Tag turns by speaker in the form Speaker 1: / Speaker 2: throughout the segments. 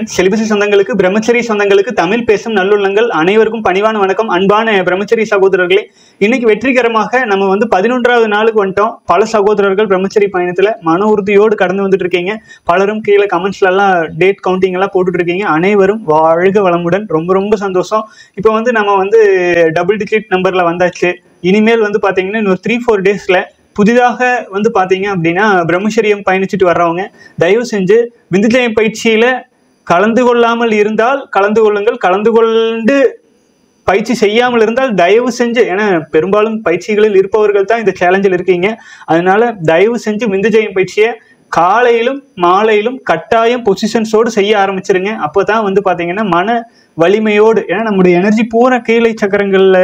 Speaker 1: செலிபசி சொந்தங்களுக்கு பிரம்மச்சரி சொந்தங்களுக்கு தமிழ் பேசும் நல்லுள்ளங்கள் அனைவருக்கும் பணிவான வணக்கம் அன்பான பிரம்மச்சரி சகோதரர்களே இன்னைக்கு வெற்றிகரமாக நம்ம வந்து பதினொன்றாவது நாளுக்கு வந்துட்டோம் பல சகோதரர்கள் பிரம்மச்சரி பயணத்துல மன உறுதியோடு கடந்து வந்துட்டு இருக்கீங்க பலரும் கீழே கமெண்ட்ஸ்ல எல்லாம் டேட் கவுண்டிங் எல்லாம் போட்டுட்டு இருக்கீங்க அனைவரும் வாழ்க வளமுடன் ரொம்ப ரொம்ப சந்தோஷம் இப்போ வந்து நம்ம வந்து டபுள் டிஜிட் நம்பர்ல வந்தாச்சு இனிமேல் வந்து பாத்தீங்கன்னா இன்னொரு த்ரீ ஃபோர் டேஸ்ல புதிதாக வந்து பாத்தீங்க அப்படின்னா பிரம்மச்சரியம் பயணிச்சுட்டு வர்றவங்க தயவு செஞ்சு விந்துஜயம் பயிற்சியில கலந்து கொள்ளாமல் இருந்தால் கலந்து கொள்ளுங்கள் கலந்து கொண்டு பயிற்சி செய்யாமல் இருந்தால் தயவு செஞ்சு ஏன்னா பெரும்பாலும் பயிற்சிகளில் இருப்பவர்கள் தான் இந்த சேலஞ்சில் இருக்கீங்க அதனால தயவு செஞ்சு விந்துஜயம் பயிற்சியை காலையிலும் மாலையிலும் கட்டாயம் பொசிஷன்ஸோடு செய்ய ஆரம்பிச்சிருங்க அப்போதான் வந்து பாத்தீங்கன்னா மன வலிமையோடு ஏன்னா நம்முடைய எனர்ஜி பூரா கீழே சக்கரங்கள்ல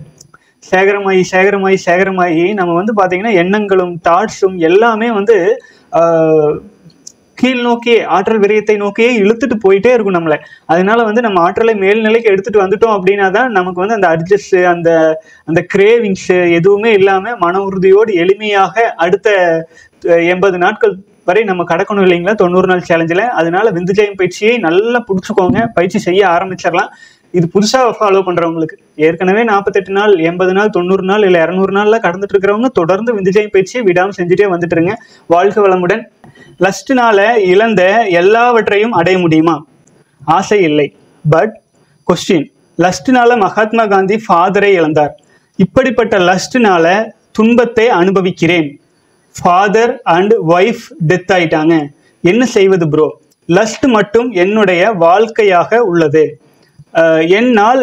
Speaker 1: சேகரமாகி சேகரமாகி சேகரமாகி நம்ம வந்து பாத்தீங்கன்னா எண்ணங்களும் தாட்ஸும் எல்லாமே வந்து ஆஹ், கீழ் நோக்கியே ஆற்றல் விரயத்தை நோக்கியே இழுத்துட்டு போயிட்டே இருக்கும் நம்மளை அதனால வந்து நம்ம ஆற்றலை மேல்நிலைக்கு எடுத்துட்டு வந்துட்டோம் அப்படின்னா தான் நமக்கு வந்து அந்த அட்ஜஸ்ட் அந்த அந்த கிரேவிங்ஸ் எதுவுமே இல்லாம மன உறுதியோடு எளிமையாக அடுத்த அஹ், எண்பது நாட்கள் வரை நம்ம கடக்கணும் இல்லைங்களா தொண்ணூறு நாள் சேலஞ்சில் அதனால விந்துஜயம் பயிற்சியை நல்லா பிடிச்சிக்கோங்க பயிற்சி செய்ய ஆரம்பிச்சிடலாம் இது புதுசாக ஃபாலோ பண்றவங்களுக்கு ஏற்கனவே நாற்பத்தெட்டு நாள் எண்பது நாள் தொண்ணூறு நாள் இல்லை இரநூறு நாள்ல கடந்துட்டு இருக்கிறவங்க தொடர்ந்து விந்துஜயம் பயிற்சியை விடாம செஞ்சுட்டே வந்துட்டு இருங்க வாழ்க வளமுடன் லஸ்ட்னால இழந்த எல்லாவற்றையும் அடைய முடியுமா ஆசை இல்லை பட் கொஸ்டின் லஸ்ட்னால மகாத்மா காந்தி ஃபாதரை இழந்தார் இப்படிப்பட்ட லஸ்ட்னால துன்பத்தை அனுபவிக்கிறேன் ஃபாதர் அண்ட் ஒய்ஃப் டெத் ஆயிட்டாங்க என்ன செய்வது ப்ரோ லஸ்ட் மட்டும் என்னுடைய வாழ்க்கையாக உள்ளது அஹ், என்னால்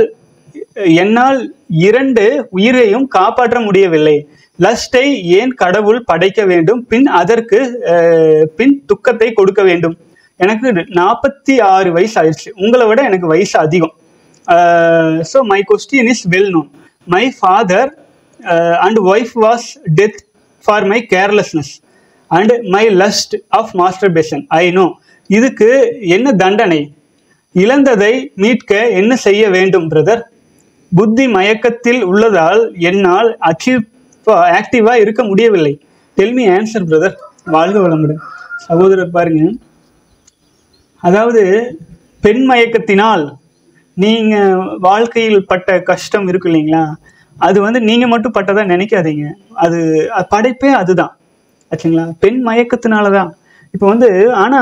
Speaker 1: என்னால் இரண்டு உயிரையும் காப்பாற்ற முடியவில்லை லஸ்டை ஏன் கடவுள் படைக்க வேண்டும் பின் அதற்கு அஹ், பின் துக்கத்தை கொடுக்க வேண்டும் எனக்கு நாற்பத்தி ஆறு வயசு ஆயிடுச்சு உங்களை விட எனக்கு வயசு அதிகம் so my question is well known my father and wife was death for my carelessness and my lust of master passion I know இதுக்கு என்ன தண்டனை இழந்ததை மீட்க என்ன செய்ய வேண்டும் பிரதர் புத்தி மயக்கத்தில் உள்ளதால் என்னால் அச்சீவ் ஆக்டிவா இருக்க முடியவில்லை டெல்மி ஆன்சர் பிரதர் வாழ்க வளமுடன் சகோதரர் பாருங்க அதாவது பெண் மயக்கத்தினால் நீங்க வாழ்க்கையில் பட்ட கஷ்டம் இருக்கு இல்லைங்களா அது வந்து நீங்க மட்டும் பட்டதா நினைக்காதீங்க அது அது படைப்பே அதுதான் ஆச்சுங்களா பெண் மயக்கத்தினால தான் இப்போ வந்து ஆனா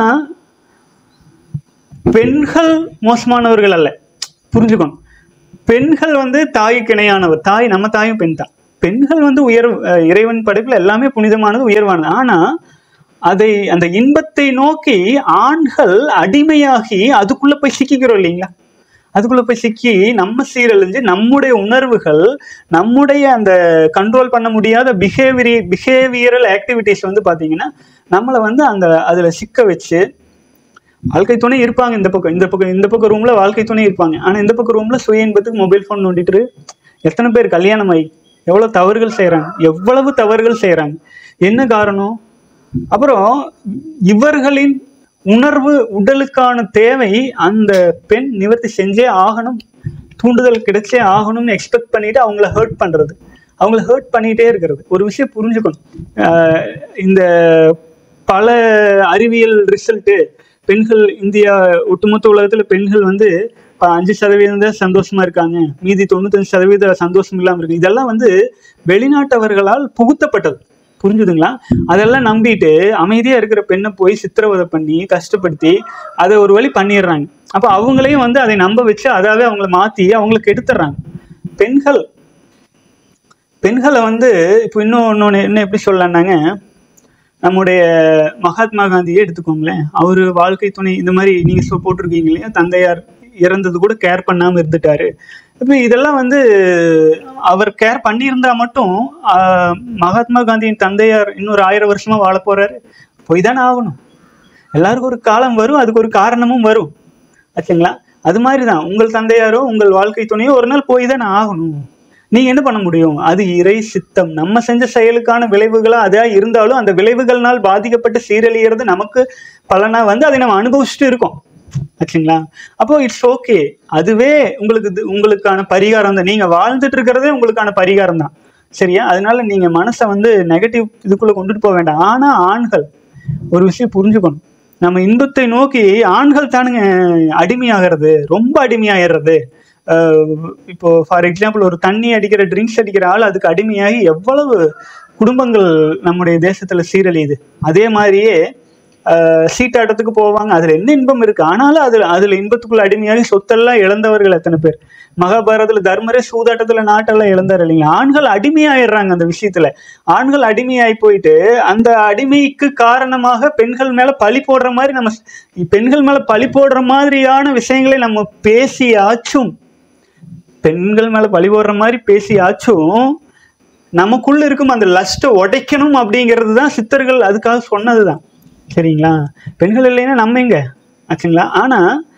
Speaker 1: பெண்கள் மோசமானவர்கள் அல்ல புரிஞ்சுக்கணும் பெண்கள் வந்து தாய்க்கு இணையானவர் தாய் நம்ம தாயும் பெண் தான் பெண்கள் வந்து உயர் அஹ் இறைவன் படைப்புல எல்லாமே புனிதமானது உயர்வானது ஆனா அதை அந்த இன்பத்தை நோக்கி ஆண்கள் அடிமையாகி அதுக்குள்ள போய் சிக்கிக்கிறோம் இல்லைங்களா அதுக்குள்ள போய் சிக்கி நம்ம சீரழிஞ்சு நம்முடைய உணர்வுகள் நம்முடைய அந்த கண்ட்ரோல் பண்ண முடியாத பிஹேவியரி பிஹேவியரல் ஆக்டிவிட்டிஸ் வந்து பாத்தீங்கன்னா நம்மளை வந்து அந்த அதுல சிக்க வச்சு வாழ்க்கை துணை இருப்பாங்க இந்த பக்கம் இந்த பக்கம் இந்த பக்கம் ரூம்ல வாழ்க்கை துணை இருப்பாங்க ஆனா இந்த பக்கம் ரூம்ல சுய இன்பத்துக்கு மொபைல் ஃபோன் நோண்டிட்டு எத்தனை பேர் கல்யாணம் ஆகி எவ்வளவு தவறுகள் செய்றாங்க எவ்வளவு தவறுகள் செய்றாங்க என்ன காரணம் அப்புறம் இவர்களின் உணர்வு உடலுக்கான தேவை அந்த பெண் நிவர்த்தி செஞ்சே ஆகணும் தூண்டுதல் கிடைச்சே ஆகணும்னு எக்ஸ்பெக்ட் பண்ணிட்டு அவங்கள ஹர்ட் பண்றது அவங்கள ஹர்ட் பண்ணிட்டே இருக்கிறது ஒரு விஷயம் புரிஞ்சுக்கணும் ஆஹ் இந்த பல அறிவியல் ரிசல்ட்டு பெண்கள் இந்தியா ஒட்டுமொத்த உலகத்துல பெண்கள் வந்து இப்ப அஞ்சு சதவீதம் தான் சந்தோஷமா இருக்காங்க மீதி தொண்ணூத்தஞ்சு சதவீத சந்தோஷம் இல்லாம இருக்கு இதெல்லாம் வந்து வெளிநாட்டவர்களால் புகுத்தப்பட்டது புரிஞ்சுதுங்களா அதெல்லாம் நம்பிட்டு அமைதியா இருக்கிற பெண்ணை போய் சித்திரவதை பண்ணி கஷ்டப்படுத்தி அதை ஒரு வழி பண்ணிடுறாங்க அப்ப அவங்களையும் வந்து அதை நம்ப வச்சு அதாவே அவங்கள மாத்தி அவங்களுக்கு எடுத்துடுறாங்க பெண்கள் பெண்களை வந்து இப்போ இன்னும் இன்னொன்று என்ன எப்படி சொல்லலாம்னாங்க நம்முடைய மகாத்மா காந்தியே எடுத்துக்கோங்களேன் அவர் வாழ்க்கை துணை இந்த மாதிரி நீங்க சொ போட்டிருக்கீங்க இல்லையா தந்தையார் இறந்தது கூட கேர் பண்ணாம இருந்துட்டாரு இப்போ இதெல்லாம் வந்து அவர் கேர் பண்ணியிருந்தா மட்டும் ஆஹ், மகாத்மா காந்தியின் தந்தையார் இன்னொரு ஆயிரம் வருஷமா வாழ போறாரு போய் தானே ஆகணும் எல்லாருக்கும் ஒரு காலம் வரும் அதுக்கு ஒரு காரணமும் வரும் ஆச்சுங்களா அது மாதிரி தான் உங்கள் தந்தையாரோ உங்கள் வாழ்க்கை துணையோ ஒரு நாள் போய் தானே ஆகணும் நீங்க என்ன பண்ண முடியும் அது இறை சித்தம் நம்ம செஞ்ச செயலுக்கான விளைவுகளா அதா இருந்தாலும் அந்த விளைவுகள்னால் பாதிக்கப்பட்டு சீரழிகிறது நமக்கு பலனா வந்து அதை நம்ம அனுபவிச்சுட்டு இருக்கோம் ஆச்சுங்களா அப்போ இட்ஸ் ஓகே அதுவே உங்களுக்கு இது- உங்களுக்கான பரிகாரம் தான் நீங்க வாழ்ந்துட்டு இருக்கிறதே உங்களுக்கான பரிகாரம் தான் சரியா அதனால நீங்க மனசை வந்து நெகட்டிவ் இதுக்குள்ள கொண்டுட்டு போக வேண்டாம் ஆனா ஆண்கள் ஒரு விஷயம் புரிஞ்சுக்கணும் நம்ம இன்பத்தை நோக்கி ஆண்கள் தானுங்க அடிமையாகிறது ரொம்ப அடிமையாயிடுறது அஹ் இப்போ ஃபார் எக்ஸாம்பிள் ஒரு தண்ணி அடிக்கிற ட்ரிங்க்ஸ் அடிக்கிற ஆள் அதுக்கு அடிமையாகி எவ்வளவு குடும்பங்கள் நம்முடைய தேசத்துல சீரழியுது அதே மாதிரியே அஹ் சீட்டாட்டத்துக்கு போவாங்க அதுல என்ன இன்பம் இருக்கு ஆனாலும் அதுல அதுல இன்பத்துக்குள்ள அடிமையாகி சொத்தெல்லாம் இழந்தவர்கள் எத்தனை பேர் மகாபாரதத்துல தர்மரே சூதாட்டத்துல நாட்டெல்லாம் இழந்தார் இல்லைங்களா ஆண்கள் அடிமையாயிடுறாங்க அந்த விஷயத்துல ஆண்கள் அடிமையாகி போயிட்டு அந்த அடிமைக்கு காரணமாக பெண்கள் மேல பழி போடுற மாதிரி நம்ம பெண்கள் மேல பழி போடுற மாதிரியான விஷயங்களை நம்ம பேசியாச்சும் பெண்கள் மேல பழி போடுற மாதிரி பேசியாச்சும் நமக்குள்ள இருக்கும் அந்த லஸ்ட்டை உடைக்கணும் அப்படிங்கிறது தான் சித்தர்கள் அதுக்காக சொன்னதுதான் சரிங்களா பெண்கள் இல்லைன்னா நம்ம எங்க ஆச்சுங்களா ஆனா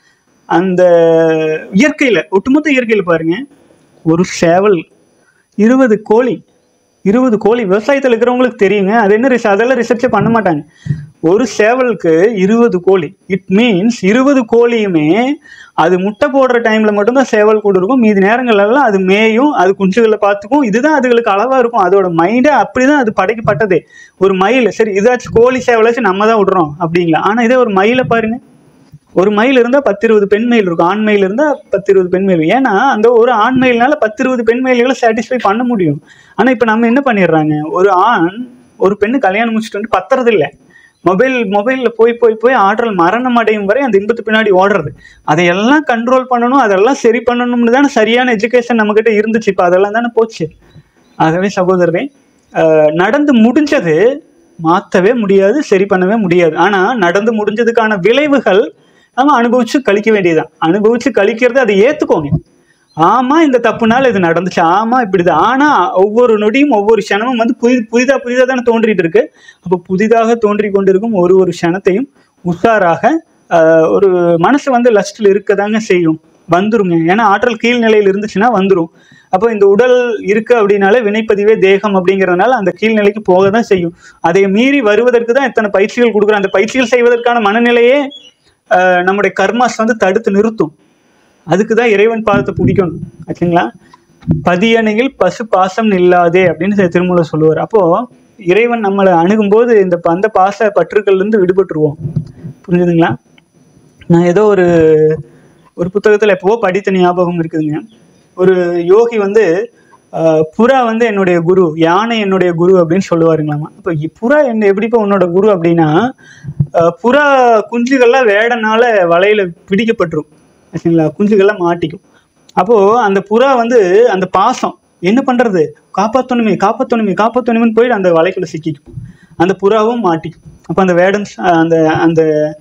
Speaker 1: அந்த இயற்கையில ஒட்டுமொத்த இயற்கையில பாருங்க ஒரு சேவல் இருபது கோழி இருபது கோழி விவசாயத்தில் இருக்கிறவங்களுக்கு தெரியுங்க அது என்ன ரிச அதெல்லாம் ரிசர்ச்சே பண்ண மாட்டாங்க ஒரு சேவலுக்கு இருபது கோழி இட் மீன்ஸ் இருபது கோழியுமே அது முட்டை போடுற டைம்ல மட்டும்தான் சேவல் கூட இருக்கும் மீதி நேரங்கள்ல எல்லாம் அது மேயும் அது குஞ்சுகளை பார்த்துக்கும் இதுதான் அதுகளுக்கு அளவா இருக்கும் அதோட மைண்டே அப்படிதான் அது படைக்கப்பட்டதே ஒரு மயில் சரி இதாச்சும் கோழி சேவலாச்சும் நம்ம தான் விடுறோம் அப்படிங்களா ஆனா இதே ஒரு மயிலை பாருங்க ஒரு மயில் இருந்தால் பத்து இருபது பெண் மயில் இருக்கும் ஆண் மயில் இருந்தால் பத்து இருபது பெண் மயில் ஏன்னா அந்த ஒரு ஆண் மயில்னால பத்து இருபது பெண் மயில்களை சாட்டிஸ்ஃபை பண்ண முடியும் ஆனால் இப்போ நம்ம என்ன பண்ணிடுறாங்க ஒரு ஆண் ஒரு பெண்ணு கல்யாணம் முடிச்சுட்டு வந்து பத்துறது இல்லை மொபைல் மொபைலில் போய் போய் போய் ஆற்றல் மரணம் அடையும் வரை அந்த இன்பத்து பின்னாடி ஓடுறது அதையெல்லாம் கண்ட்ரோல் பண்ணணும் அதெல்லாம் சரி பண்ணணும்னு தானே சரியான எஜுகேஷன் நம்மக்கிட்ட இருந்துச்சு இப்போ அதெல்லாம் தானே போச்சு ஆகவே சகோதரரே அஹ், நடந்து முடிஞ்சது மாற்றவே முடியாது சரி பண்ணவே முடியாது ஆனால் நடந்து முடிஞ்சதுக்கான விளைவுகள் நம்ம அனுபவிச்சு கழிக்க வேண்டியதுதான் அனுபவிச்சு கழிக்கிறது அதை ஏற்றுக்கோங்க ஆமா இந்த தப்புனால இது நடந்துச்சு ஆமா இப்படிதான் ஆனா ஒவ்வொரு நொடியும் ஒவ்வொரு க்ஷணமும் வந்து புதி புதிதா புதிதா தானே தோன்றிட்டு இருக்கு அப்போ புதிதாக தோன்றி கொண்டிருக்கும் ஒரு ஒரு க்ஷணத்தையும் உஷாராக ஆஹ், ஒரு மனசு வந்து லஸ்ட்ல இருக்கதாங்க செய்யும் வந்துருங்க ஏன்னா ஆற்றல் கீழ்நிலையில் இருந்துச்சுன்னா வந்துரும் அப்போ இந்த உடல் இருக்கு அப்படின்னாலே வினைப்பதிவே தேகம் அப்படிங்கிறதுனால அந்த கீழ்நிலைக்கு போக தான் செய்யும் அதை மீறி வருவதற்கு தான் இத்தனை பயிற்சிகள் கொடுக்குறோம் அந்த பயிற்சிகள் செய்வதற்கான மனநிலையே ஆஹ், நம்முடைய கர்மாஸ் வந்து தடுத்து நிறுத்தும் அதுக்கு தான் இறைவன் பாதத்தை பிடிக்கணும் ஆச்சுங்களா பதியணையில் பசு பாசம் நில்லாதே அப்படின்னு தி- திருமூலர் சொல்லுவார் அப்போ இறைவன் நம்மளை அணுகும்போது இந்த ப- அந்த பாச பற்றுக்கள்ல இருந்து விடுபட்டுருவோம் புரிஞ்சுதுங்களா நான் ஏதோ ஒரு ஒரு புத்தகத்துல எப்பவோ படித்த ஞாபகம் இருக்குதுங்க ஒரு யோகி வந்து ஆஹ், புறா வந்து என்னுடைய குரு யானை என்னுடைய குரு அப்படின்னு சொல்லுவாருங்களாமா அப்போ இ- புறா என்ன எப்படிப்பா உன்னோட குரு அப்படின்னா ஆஹ், புறா குஞ்சுகள்லாம் வேடனால வலையில பிடிக்கப்பட்டுரும் ஆச்சுங்களா குஞ்சுகள்லாம் மாட்டிக்கும் அப்போ அந்த புறா வந்து அந்த பாசம் என்ன பண்றது காப்பாற்றணுமே காப்பாற்றணுமே காப்பாற்றணுமேன்னு போயிட்டு அந்த வலைக்குள்ள சிக்கிக்கும் அந்த புறாவும் மாட்டிக்கும் அப்போ அந்த வேடன் ச- அந்த அந்த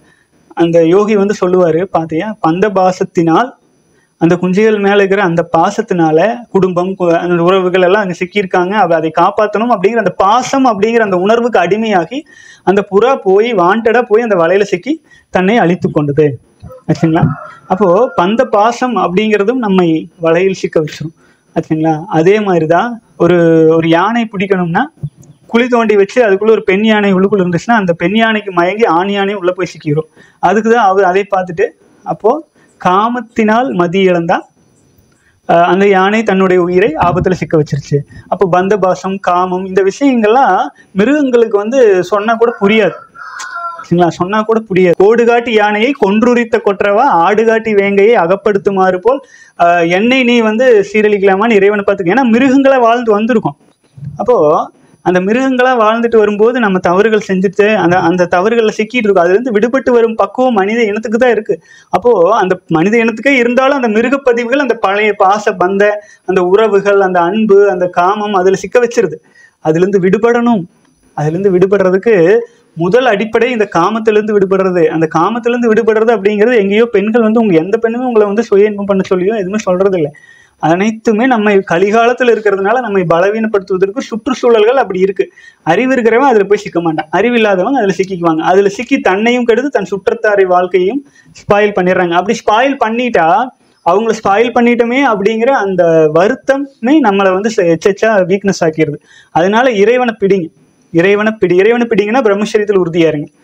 Speaker 1: அந்த யோகி வந்து சொல்லுவாரு பாத்தியா பந்த பாசத்தினால் அந்த குஞ்சுகள் மேல இருக்கிற அந்த பாசத்தினால குடும்பம் கு- அந்த உறவுகள் எல்லாம் அங்க சிக்கியிருக்காங்க அவ அதை காப்பாற்றணும் அப்படிங்கிற அந்த பாசம் அப்படிங்கிற அந்த உணர்வுக்கு அடிமையாகி அந்த புறா போய் வாண்டடா போய் அந்த வலையில சிக்கி தன்னை அழித்து கொண்டது ஆச்சுங்களா அப்போ பந்த பாசம் அப்படிங்கிறதும் நம்மை வலையில் சிக்க வச்சிரும் ஆச்சுங்களா அதே மாதிரிதான் ஒரு ஒரு யானை பிடிக்கணும்னா குழி தோண்டி வச்சு அதுக்குள்ள ஒரு பெண் யானை உள்ளுக்குள்ள இருந்துச்சுன்னா அந்த பெண் யானைக்கு மயங்கி ஆண் யானை உள்ள போய் சிக்கிரும் அதுக்கு தான் அவர் அதை பார்த்துட்டு அப்போ காமத்தினால் மதி இழந்தா ஆஹ் அந்த யானை தன்னுடைய உயிரை ஆபத்துல சிக்க வச்சிருச்சு அப்போ பந்த பாசம் காமம் இந்த விஷயங்கள்லாம் மிருகங்களுக்கு வந்து சொன்னா கூட புரியாது சரிங்களா சொன்னா கூட புரியாது கோடு காட்டி யானையை கொன்றுரித்த கொற்றவா ஆடு காட்டி வேங்கையை அகப்படுத்துமாறு போல் ஆஹ் என்னை நீ வந்து சீரழிக்கலாமான்னு இறைவனை பார்த்துக்க ஏன்னா மிருகங்களா வாழ்ந்து வந்திருக்கோம் அப்போ அந்த மிருகங்களா வாழ்ந்துட்டு வரும்போது நம்ம தவறுகள் செஞ்சுட்டு அந்த அந்த தவறுகளில் சிக்கிட்டு இருக்கோம் அதுல இருந்து விடுபட்டு வரும் பக்குவம் மனித இனத்துக்கு தான் இருக்கு அப்போ அந்த மனித இனத்துக்கே இருந்தாலும் அந்த மிருகப்பதிவுகள் அந்த பழைய பாச பந்த அந்த உறவுகள் அந்த அன்பு அந்த காமம் அதுல சிக்க வச்சிருது அதுல இருந்து விடுபடணும் அதுல இருந்து விடுபடுறதுக்கு முதல் அடிப்படை இந்த காமத்திலிருந்து விடுபடுறது அந்த காமத்திலிருந்து விடுபடுறது அப்படிங்கிறது எங்கேயோ பெண்கள் வந்து உங்க எந்த பெண்ணுமே உங்களை வந்து சுய இன்பம் பண்ண சொல்லியோ எதுவுமே சொல்றது இல்லை அனைத்துமே நம்ம கலிகாலத்தில் இருக்கிறதுனால நம்மை பலவீனப்படுத்துவதற்கு சுற்றுச்சூழல்கள் அப்படி இருக்கு அறிவு இருக்கிறவன் அதுல போய் சிக்க மாட்டான் அறிவு இல்லாதவங்க அதுல சிக்கிக்குவாங்க அதுல சிக்கி தன்னையும் கெடுத்து தன் சுற்றத்தாரை வாழ்க்கையும் ஸ்பாயில் பண்ணிடுறாங்க அப்படி ஸ்பாயில் பண்ணிட்டா அவங்கள ஸ்பாயில் பண்ணிட்டோமே அப்படிங்கிற அந்த வருத்தமே நம்மளை வந்து எச்சா வீக்னஸ் ஆக்கிடுது அதனால இறைவனை பிடிங்க இறைவனை பிடி இறைவனை பிடிங்கன்னா பிரம்மச்சரியத்தில் உறுதியா இருங்க